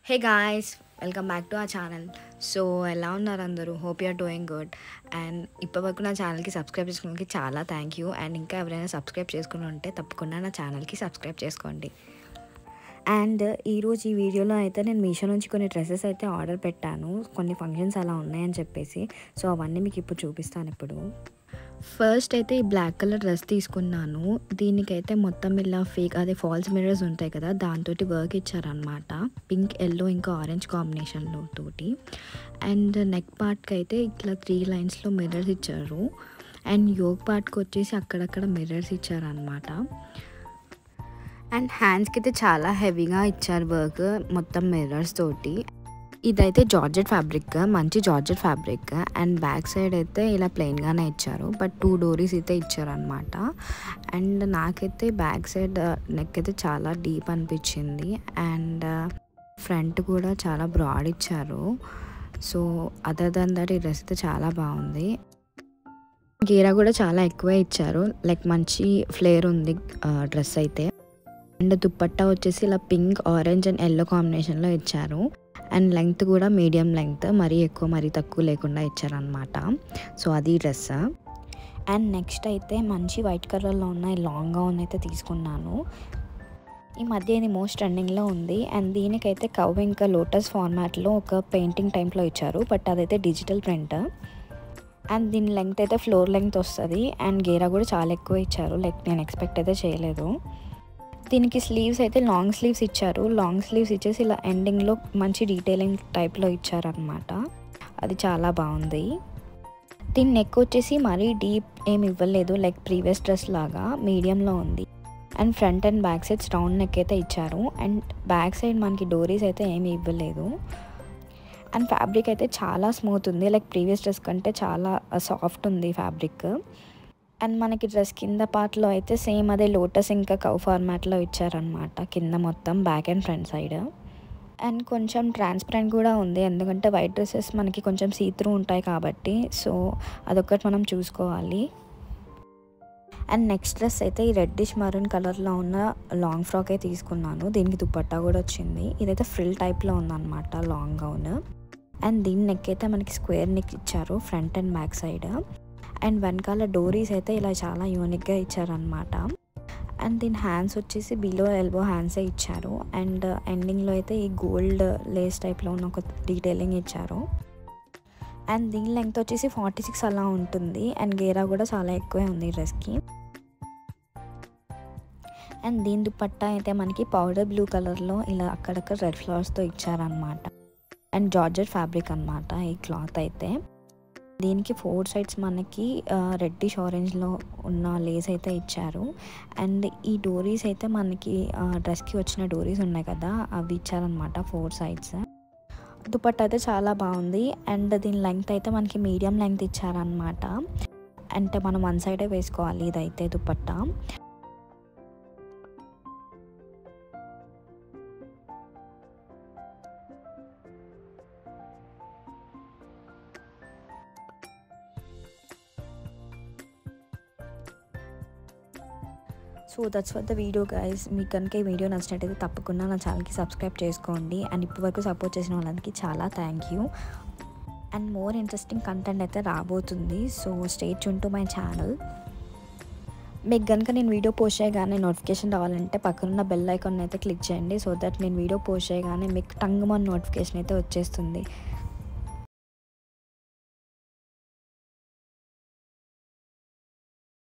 hey guys welcome back to ఆ channel so ఎలా ఉన్నారు అందరూ hope you're doing good and ఇప్పటివరకు నా ఛానల్కి సబ్స్క్రైబ్ చేసుకున్నందుకు చాలా థ్యాంక్ యూ అండ్ ఇంకా ఎవరైనా సబ్స్క్రైబ్ చేసుకుని ఉంటే తప్పకుండా నా ఛానల్కి సబ్స్క్రైబ్ చేసుకోండి అండ్ ఈరోజు ఈ వీడియోలో అయితే నేను మీషో నుంచి కొన్ని డ్రెస్సెస్ అయితే ఆర్డర్ పెట్టాను కొన్ని ఫంక్షన్స్ అలా ఉన్నాయని చెప్పేసి సో అవన్నీ మీకు ఇప్పుడు చూపిస్తాను ఇప్పుడు ఫస్ట్ అయితే ఈ బ్లాక్ కలర్ డ్రెస్ తీసుకున్నాను దీనికైతే మొత్తం ఇలా ఫేక్ అదే ఫాల్స్ మిర్రర్స్ ఉంటాయి కదా దాంతో వర్క్ ఇచ్చారనమాట పింక్ ఎల్లో ఇంకా ఆరెంజ్ కాంబినేషన్లో తోటి అండ్ నెక్ పార్ట్కి అయితే ఇట్లా త్రీ లైన్స్లో మిర్రర్స్ ఇచ్చారు అండ్ యోగ్ పార్ట్కి వచ్చేసి అక్కడక్కడ మిర్రర్స్ ఇచ్చారనమాట అండ్ హ్యాండ్స్కి అయితే చాలా హెవీగా ఇచ్చారు వర్క్ మొత్తం మిర్రర్స్ తోటి ఇదైతే జార్జెట్ ఫ్యాబ్రిక్ మంచి georgette fabric and back side అయితే ఇలా ప్లెయిన్గానే ఇచ్చారు బట్ టూ డోరీస్ అయితే ఇచ్చారనమాట అండ్ నాకైతే బ్యాక్ సైడ్ నెక్ అయితే చాలా డీప్ అనిపించింది అండ్ ఫ్రంట్ కూడా చాలా బ్రాడ్ ఇచ్చారు సో అదర్ దన్ దట్ ఈ డ్రెస్ అయితే చాలా బాగుంది గీరా కూడా చాలా ఎక్కువే ఇచ్చారు లైక్ మంచి ఫ్లేర్ ఉంది డ్రెస్ అయితే అండ్ దుప్పట్టా వచ్చేసి ఇలా పింక్ ఆరెంజ్ అండ్ ఎల్లో కాంబినేషన్లో ఇచ్చారు అండ్ లెంగ్త్ కూడా మీడియం లెంగ్త్ మరీ ఎక్కువ మరీ తక్కువ లేకుండా ఇచ్చారనమాట సో అది డ్రెస్ అండ్ నెక్స్ట్ అయితే మంచి వైట్ కలర్లో ఉన్న లాంగ్ గౌన్ అయితే తీసుకున్నాను ఈ మధ్య ఇది మోస్ట్ ట్రెండింగ్లో ఉంది అండ్ దీనికైతే కవ్ ఇంకా లోటస్ ఫార్మాట్లో ఒక పెయింటింగ్ టైంలో ఇచ్చారు బట్ అదైతే డిజిటల్ ప్రింట్ అండ్ దీని లెంగ్త్ అయితే ఫ్లోర్ లెంగ్త్ వస్తుంది అండ్ గేరా కూడా చాలా ఎక్కువ ఇచ్చారు లైక్ నేను ఎక్స్పెక్ట్ అయితే చేయలేదు దీనికి స్లీవ్స్ అయితే లాంగ్ స్లీవ్స్ ఇచ్చారు లాంగ్ స్లీవ్స్ ఇచ్చేసి ఇలా ఎండింగ్లో మంచి డీటెయిలింగ్ టైప్లో ఇచ్చారనమాట అది చాలా బాగుంది దీని నెక్ వచ్చేసి మరీ డీప్ ఏమి ఇవ్వలేదు లైక్ ప్రీవియస్ డ్రెస్ లాగా మీడియంలో ఉంది and front and back sides round neck అయితే ఇచ్చారు అండ్ బ్యాక్ సైడ్ మనకి డోరీస్ అయితే ఏమి ఇవ్వలేదు అండ్ ఫ్యాబ్రిక్ అయితే చాలా స్మూత్ ఉంది లైక్ ప్రీవియస్ డ్రెస్ కంటే చాలా సాఫ్ట్ ఉంది ఫ్యాబ్రిక్ అండ్ మనకి డ్రెస్ కింద పార్ట్లో అయితే సేమ్ అదే లోటస్ ఇంకా కవ్ ఫార్మాట్లో ఇచ్చారనమాట కింద మొత్తం బ్యాక్ అండ్ ఫ్రంట్ సైడ్ అండ్ కొంచెం ట్రాన్స్పరెంట్ కూడా ఉంది ఎందుకంటే వైట్ డ్రెస్సెస్ మనకి కొంచెం సీత్రూ ఉంటాయి కాబట్టి సో అదొక్కటి మనం చూసుకోవాలి అండ్ నెక్స్ట్ డ్రెస్ అయితే ఈ రెడ్డిష్ మరూన్ కలర్లో ఉన్న లాంగ్ ఫ్రాక్ అయితే తీసుకున్నాను దీనికి దుపట్టా కూడా వచ్చింది ఇదైతే ఫ్రిల్ టైప్లో ఉందన్నమాట లాంగ్ గౌన్ అండ్ దీని నెక్ అయితే మనకి స్క్వేర్ నెక్ ఇచ్చారు front and back side and వెనకాల డోరీస్ అయితే ఇలా చాలా యూనిక్గా ఇచ్చారనమాట అండ్ దీని హ్యాండ్స్ వచ్చేసి బిలో ఎల్బో హ్యాండ్సే ఇచ్చారు అండ్ ఎండింగ్లో అయితే ఈ గోల్డ్ లేస్ టైప్లో ఉన్న ఒక డీటెయిలింగ్ ఇచ్చారు అండ్ దీని లెంగ్త్ వచ్చేసి ఫార్టీ సిక్స్ అలా ఉంటుంది అండ్ గేరా కూడా చాలా ఎక్కువే ఉంది ఈ డ్రెస్కి అండ్ దీని దుపట్టా అయితే మనకి పౌడర్ బ్లూ కలర్లో ఇలా అక్కడక్కడ రెడ్ ఫ్లవర్స్తో ఇచ్చారనమాట అండ్ జార్జెట్ ఫ్యాబ్రిక్ అనమాట ఈ క్లాత్ అయితే దీనికి ఫోర్ సైడ్స్ మనకి రెడ్డిష్ ఆరెంజ్లో ఉన్న లేస్ అయితే ఇచ్చారు అండ్ ఈ డోరీస్ అయితే మనకి డ్రెస్కి వచ్చిన డోరీస్ ఉన్నాయి కదా అవి ఇచ్చారనమాట ఫోర్ సైడ్స్ దుపట్ట అయితే చాలా బాగుంది అండ్ దీని లెంగ్త్ అయితే మనకి మీడియం లెంగ్త్ ఇచ్చారనమాట అంటే మనం వన్ సైడే వేసుకోవాలి ఇదైతే dupatta so that's for the video guys మీకు కనుక ఈ వీడియో నచ్చినట్టయితే తప్పకుండా నా ఛానల్కి సబ్స్క్రైబ్ చేసుకోండి అండ్ ఇప్పటివరకు సపోర్ట్ చేసిన వాళ్ళకి చాలా thank you and more interesting content అయితే రాబోతుంది సో స్టేట్ చున్ టు మై ఛానల్ మీకు కనుక నేను వీడియో పోస్ట్ చేయగానే నోటిఫికేషన్ రావాలంటే పక్కనున్న బెల్ ఐకాన్ అయితే క్లిక్ చేయండి సో దట్ నేను వీడియో పోస్ట్ చేయగానే మీకు టంగ్ మన నోటిఫికేషన్ అయితే వచ్చేస్తుంది